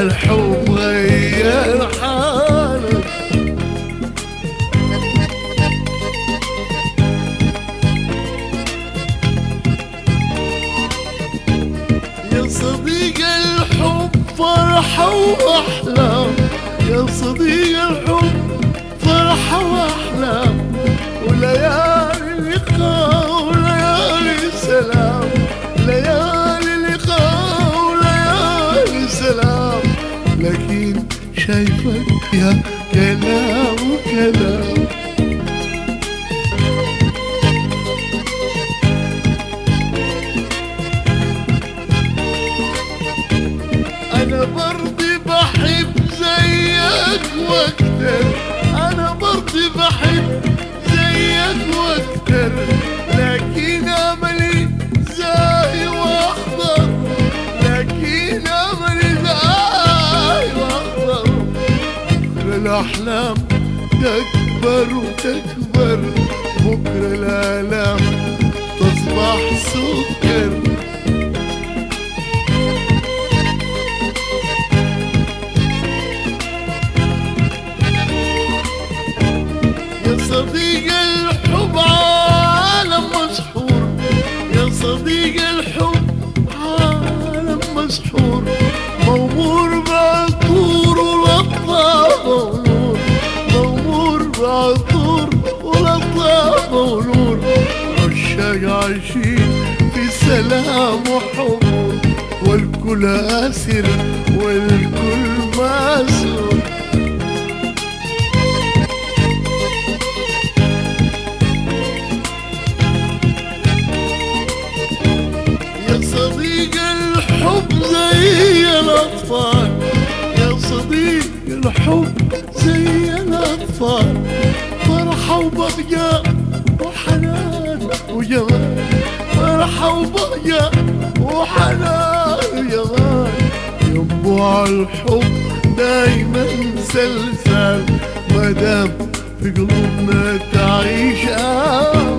الحب غير حالك يا صديق الحب فرحة وأحلام يا صديق الحب فرحة وأحلام وليالي لقاء وليالي سلام ليالي لقاء وليالي سلام لكن شايفك يا كلام كلام انا برضي بحب زيك واكتر انا برضي بحب زيك واكتر لكن املي زاهي واخضر لكن املي زاهي واخضر بكره الاحلام تكبر وتكبر بكره الالام تصبح سكر يا صديق الحب عالم مسحور يا صديق الحب عالم مسحور مغمور بعطور ولطافة ونور مغمور بعطور ولطافة ونور عشاق عايشين في سلام وحب والكل أسر والكل ماسور يا صديق الحب زي الأطفال يا صديق الحب زي الأطفال فرحة وبهجة وحنان وجمال فرحة وبهجة وحنان وجمال ينبوع الحب دايما سلسال مادام في قلوبنا تعيش آه